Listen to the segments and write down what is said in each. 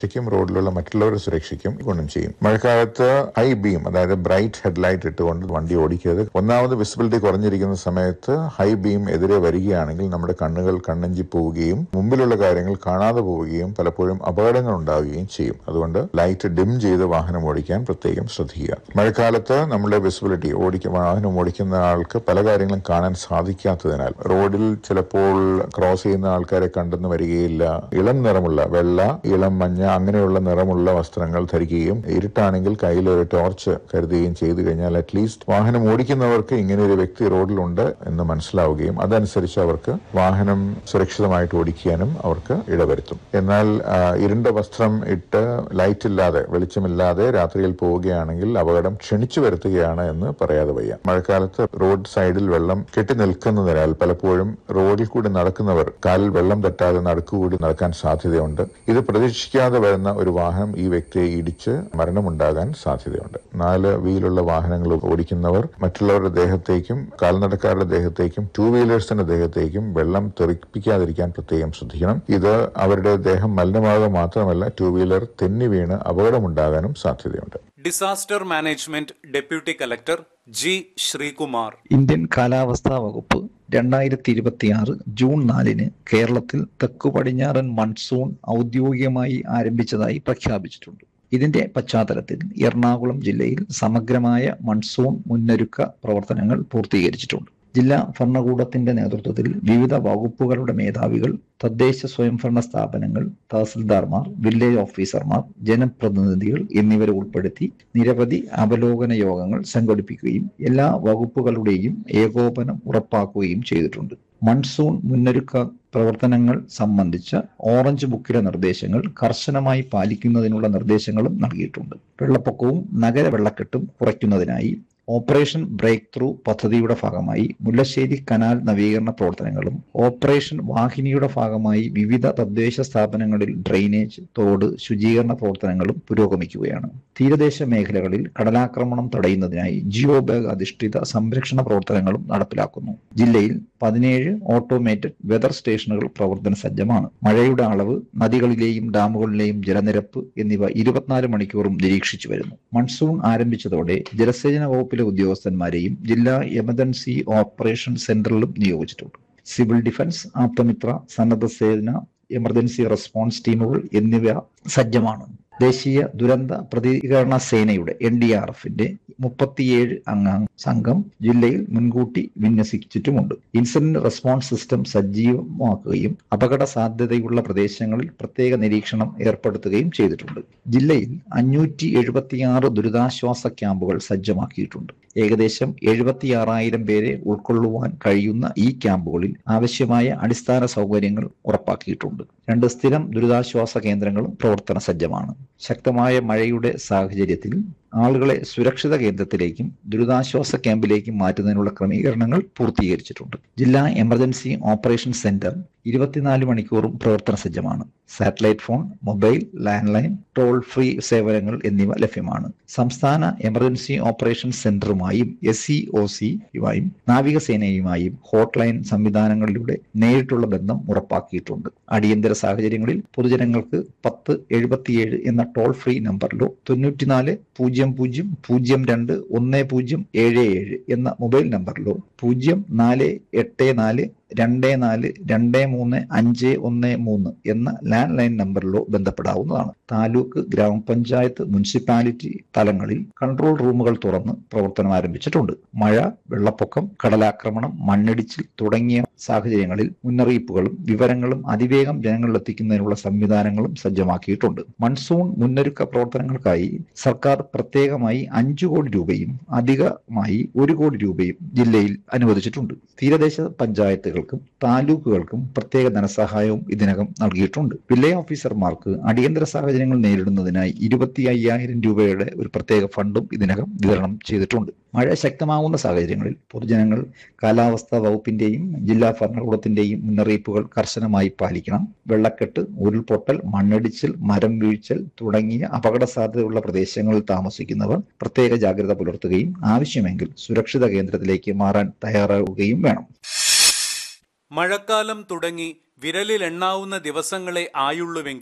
സുരക്ഷയ്ക്കും റോഡിലുള്ള മറ്റുള്ളവരുടെ സുരക്ഷയ്ക്കും ഗുണം ചെയ്യും മഴക്കാലത്ത് ഹൈ ബീം അതായത് ബ്രൈറ്റ് ഹെഡ്ലൈറ്റ് ഇട്ടുകൊണ്ട് വണ്ടി ഓടിക്കരുത് ഒന്നാമത് വിസിബിലിറ്റി കുറഞ്ഞിരിക്കുന്ന സമയത്ത് ഹൈ ബീം എതിരെ വരികയാണെങ്കിൽ നമ്മുടെ കണ്ണുകൾ കണ്ണഞ്ചി പോവുകയും മുമ്പിലുള്ള കാര്യങ്ങൾ കാണാതെ പോവുകയും പലപ്പോഴും അപകടങ്ങൾ ഉണ്ടാവുകയും ചെയ്യും അതുകൊണ്ട് ലൈറ്റ് ഡിം ചെയ്ത് വാഹനം ഓടിക്കാൻ പ്രത്യേകം ശ്രദ്ധിക്കുക മഴക്കാലത്ത് നമ്മുടെ വിസിബിലിറ്റി ഓടിക്ക വാഹനം ഓടിക്കുന്ന ആൾക്ക് പല കാര്യങ്ങളും കാണാൻ സാധിക്കാത്തതിനാൽ റോഡിൽ ചിലപ്പോൾ ക്രോസ് ചെയ്യുന്ന ആൾക്കാരെ കണ്ടെന്ന് വരികയില്ല ഇളം നിറമുള്ള വെള്ള ഇളം മഞ്ഞ അങ്ങനെയുള്ള നിറമുള്ള വസ്ത്രങ്ങൾ ധരിക്കുകയും ഇരുട്ടാണെങ്കിൽ കയ്യിൽ ഒരു ടോർച്ച് കരുതുകയും ചെയ്തു കഴിഞ്ഞാൽ അറ്റ്ലീസ്റ്റ് വാഹനം ഓടിക്കുന്നവർക്ക് ഇങ്ങനെ ഒരു വ്യക്തി റോഡിലുണ്ട് എന്ന് മനസ്സിലാവുകയും അതനുസരിച്ച് അവർക്ക് വാഹനം സുരക്ഷിതമായിട്ട് ഓടിക്കാനും അവർക്ക് ഇടവരുത്തും എന്നാൽ ആ, ഇരുണ്ട വസ്ത്രം ഇട്ട് ലൈറ്റ് ഇല്ലാതെ വെളിച്ചമില്ലാതെ രാത്രിയിൽ പോവുകയാണെങ്കിൽ അപകടം ക്ഷണിച്ചു വരുത്തുകയാണ് എന്ന് പറയാതെ വയ്യ മഴക്കാലത്ത് റോഡ് സൈഡിൽ വെള്ളം കെട്ടി നിൽക്കുന്നതിനാൽ പലപ്പോഴും റോഡിൽ കൂടി നടക്കുന്നവർ കാലിൽ വെള്ളം തട്ടാതെ നടുക്കുകൂടി നടക്കാൻ സാധ്യതയുണ്ട് ഇത് പ്രതീക്ഷിക്കാതെ വരുന്ന ഒരു വാഹനം ഈ വ്യക്തിയെ ഇടിച്ച് മരണമുണ്ടാകാൻ സാധ്യതയുണ്ട് നാല് വീലുള്ള വാഹനങ്ങൾ ഓടിക്കുന്നവർ മറ്റുള്ളവരുടെ ദേഹത്തേക്കും കാൽനടക്കാരുടെ ദേഹത്തേക്കും ടൂ വീലേഴ്സിന്റെ ദേഹത്തേക്കും വെള്ളം തെറിപ്പിക്കാതിരിക്കാൻ പ്രത്യേകം ശ്രദ്ധിക്കണം ഇത് അവരുടെ ദേഹം മലിനമാകുക മാത്രമല്ല ടൂ വീലർ തെന്നി വീണ് അപകടമുണ്ടാകാനും സാധ്യതയുണ്ട് disaster management deputy collector G Sreekumar Indian കാലാവസ്ഥാ വകുപ്പ് രണ്ടായിരത്തി ഇരുപത്തിയാറ് ജൂൺ നാലിന് കേരളത്തിൽ തെക്കു പടിഞ്ഞാറൻ മൺസൂൺ ഔദ്യോഗികമായി ആരംഭിച്ചതായി പ്രഖ്യാപിച്ചിട്ടുണ്ട് ഇതിന്റെ പശ്ചാത്തലത്തിൽ എറണാകുളം ജില്ലയിൽ സമഗ്രമായ മൺസൂൺ മുന്നൊരുക്ക പ്രവർത്തനങ്ങൾ പൂർത്തീകരിച്ചിട്ടുണ്ട് ജില്ലാ ഭരണകൂടത്തിന്റെ നേതൃത്വത്തിൽ വിവിധ വകുപ്പുകളുടെ മേധാവികൾ തദ്ദേശ സ്വയംഭരണ സ്ഥാപനങ്ങൾ തഹസിൽദാർമാർ വില്ലേജ് ഓഫീസർമാർ ജനപ്രതിനിധികൾ എന്നിവരെ ഉൾപ്പെടുത്തി നിരവധി അവലോകന യോഗങ്ങൾ സംഘടിപ്പിക്കുകയും എല്ലാ വകുപ്പുകളുടെയും ഏകോപനം ഉറപ്പാക്കുകയും ചെയ്തിട്ടുണ്ട് മൺസൂൺ മുന്നൊരുക്ക പ്രവർത്തനങ്ങൾ സംബന്ധിച്ച ഓറഞ്ച് ബുക്കിലെ നിർദ്ദേശങ്ങൾ കർശനമായി പാലിക്കുന്നതിനുള്ള നിർദ്ദേശങ്ങളും നൽകിയിട്ടുണ്ട് വെള്ളപ്പൊക്കവും നഗര വെള്ളക്കെട്ടും കുറയ്ക്കുന്നതിനായി ഓപ്പറേഷൻ ബ്രേക്ക് ത്രൂ പദ്ധതിയുടെ ഭാഗമായി മുല്ലശ്ശേരി കനാൽ നവീകരണ പ്രവർത്തനങ്ങളും ഓപ്പറേഷൻ വാഹിനിയുടെ ഭാഗമായി വിവിധ തദ്ദേശ സ്ഥാപനങ്ങളിൽ ഡ്രെയിനേജ് തോട് ശുചീകരണ പ്രവർത്തനങ്ങളും പുരോഗമിക്കുകയാണ് തീരദേശ മേഖലകളിൽ കടലാക്രമണം തടയുന്നതിനായി ജിയോ ബാഗ് അധിഷ്ഠിത സംരക്ഷണ പ്രവർത്തനങ്ങളും നടപ്പിലാക്കുന്നു ജില്ലയിൽ പതിനേഴ് ഓട്ടോമേറ്റഡ് വെതർ സ്റ്റേഷനുകൾ പ്രവർത്തന സജ്ജമാണ് മഴയുടെ അളവ് നദികളിലെയും ഡാമുകളിലെയും ജലനിരപ്പ് എന്നിവ ഇരുപത്തിനാല് മണിക്കൂറും നിരീക്ഷിച്ചു വരുന്നു മൺസൂൺ ആരംഭിച്ചതോടെ ജലസേചന വകുപ്പിലെ ഉദ്യോഗസ്ഥന്മാരെയും ജില്ലാ എമർജൻസി ഓപ്പറേഷൻ സെന്ററിലും നിയോഗിച്ചിട്ടുണ്ട് സിവിൽ ഡിഫൻസ് ആപ്തമിത്ര സന്നദ്ധ സേന എമർജൻസി റെസ്പോൺസ് ടീമുകൾ എന്നിവ സജ്ജമാണ് ദേശീയ ദുരന്ത പ്രതികരണ സേനയുടെ എൻ ഡി ആർ എഫിന്റെ മുപ്പത്തിയേഴ് അംഗ സംഘം ജില്ലയിൽ മുൻകൂട്ടി വിന്യസിച്ചിട്ടുമുണ്ട് ഇൻസിഡന്റ് റെസ്പോൺസ് സിസ്റ്റം സജീവമാക്കുകയും അപകട സാധ്യതയുള്ള പ്രദേശങ്ങളിൽ പ്രത്യേക നിരീക്ഷണം ഏർപ്പെടുത്തുകയും ചെയ്തിട്ടുണ്ട് ജില്ലയിൽ അഞ്ഞൂറ്റി എഴുപത്തിയാറ് ദുരിതാശ്വാസ ക്യാമ്പുകൾ സജ്ജമാക്കിയിട്ടുണ്ട് ഏകദേശം എഴുപത്തിയാറായിരം പേരെ ഉൾക്കൊള്ളുവാൻ കഴിയുന്ന ഈ ക്യാമ്പുകളിൽ ആവശ്യമായ അടിസ്ഥാന സൗകര്യങ്ങൾ ഉറപ്പാക്കിയിട്ടുണ്ട് രണ്ട് സ്ഥിരം ദുരിതാശ്വാസ കേന്ദ്രങ്ങളും പ്രവർത്തന സജ്ജമാണ് ശക്തമായ മഴയുടെ സാഹചര്യത്തിൽ ആളുകളെ സുരക്ഷിത കേന്ദ്രത്തിലേക്കും ദുരിതാശ്വാസ ക്യാമ്പിലേക്കും മാറ്റുന്നതിനുള്ള ക്രമീകരണങ്ങൾ പൂർത്തീകരിച്ചിട്ടുണ്ട് ജില്ലാ എമർജൻസി ഓപ്പറേഷൻ സെന്റർ ഇരുപത്തിനാല് മണിക്കൂറും പ്രവർത്തന സജ്ജമാണ് satellite phone mobile land line toll free സേവനങ്ങൾ എന്നിവ ലഭ്യമാണ് സംസ്ഥാന എമർജൻസി ഓപ്പറേഷൻ സെന്ററുമായും എസ് സി ഒ സിയുമായും നാവികസേനയുമായും ഹോട്ട്ലൈൻ സംവിധാനങ്ങളിലൂടെ നേരിട്ടുള്ള ബന്ധം ഉറപ്പാക്കിയിട്ടുണ്ട് അടിയന്തര സാഹചര്യങ്ങളിൽ പൊതുജനങ്ങൾക്ക് പത്ത് എഴുപത്തിയേഴ് എന്ന ടോൾ ഫ്രീ നമ്പറിലോ തൊണ്ണൂറ്റിനാല് പൂജ്യം പൂജ്യം പൂജ്യം രണ്ട് ഒന്ന് പൂജ്യം ഏഴ് ഏഴ് എന്ന മൊബൈൽ നമ്പറിലോ പൂജ്യം നാല് എട്ട് നാല് രണ്ട് നാല് രണ്ട് മൂന്ന് അഞ്ച് ഒന്ന് മൂന്ന് എന്ന ലാൻഡ് ലൈൻ നമ്പറിലോ ബന്ധപ്പെടാവുന്നതാണ് താലൂക്ക് ഗ്രാമപഞ്ചായത്ത് മുനിസിപ്പാലിറ്റി തലങ്ങളിൽ കൺട്രോൾ റൂമുകൾ തുറന്ന് പ്രവർത്തനം ആരംഭിച്ചിട്ടുണ്ട് മഴ വെള്ളപ്പൊക്കം കടലാക്രമണം മണ്ണിടിച്ചിൽ തുടങ്ങിയ സാഹചര്യങ്ങളിൽ മുന്നറിയിപ്പുകളും വിവരങ്ങളും അതിവേഗം ജനങ്ങളിലെത്തിക്കുന്നതിനുള്ള സംവിധാനങ്ങളും സജ്ജമാക്കിയിട്ടുണ്ട് മൺസൂൺ മുന്നൊരുക്ക പ്രവർത്തനങ്ങൾക്കായി സർക്കാർ പ്രത്യേകമായി അഞ്ചു കോടി രൂപയും അധികമായി ഒരു കോടി രൂപയും ജില്ലയിൽ അനുവദിച്ചിട്ടുണ്ട് തീരദേശ പഞ്ചായത്തുകൾക്കും താലൂക്കുകൾക്കും പ്രത്യേക ധനസഹായവും ഇതിനകം നൽകിയിട്ടുണ്ട് വില്ലേജ് ഓഫീസർമാർക്ക് അടിയന്തര സാഹചര്യങ്ങൾ നേരിടുന്നതിനായി ഇരുപത്തി അയ്യായിരം രൂപയുടെ ഒരു പ്രത്യേക ഫണ്ടും ഇതിനകം വിതരണം ചെയ്തിട്ടുണ്ട് മഴ ശക്തമാവുന്ന സാഹചര്യങ്ങളിൽ പൊതുജനങ്ങൾ കാലാവസ്ഥാ വകുപ്പിന്റെയും ജില്ലാ ഭരണകൂടത്തിന്റെയും മുന്നറിയിപ്പുകൾ കർശനമായി പാലിക്കണം വെള്ളക്കെട്ട് ഉരുൾപൊട്ടൽ മണ്ണിടിച്ചിൽ മരം വീഴ്ചൽ തുടങ്ങിയ അപകട സാധ്യതയുള്ള പ്രദേശങ്ങളിൽ താമസിക്കുന്നവർ പ്രത്യേക ജാഗ്രത പുലർത്തുകയും ആവശ്യമെങ്കിൽ സുരക്ഷിത കേന്ദ്രത്തിലേക്ക് മാറാൻ തയ്യാറാവുകയും വേണം മഴക്കാലം തുടങ്ങി വിരലിലെണ്ണാവുന്ന ദിവസങ്ങളെ ആയുള്ളുവെങ്കിലും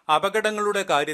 അപകടങ്ങളുടെ കാര്യത്തിൽ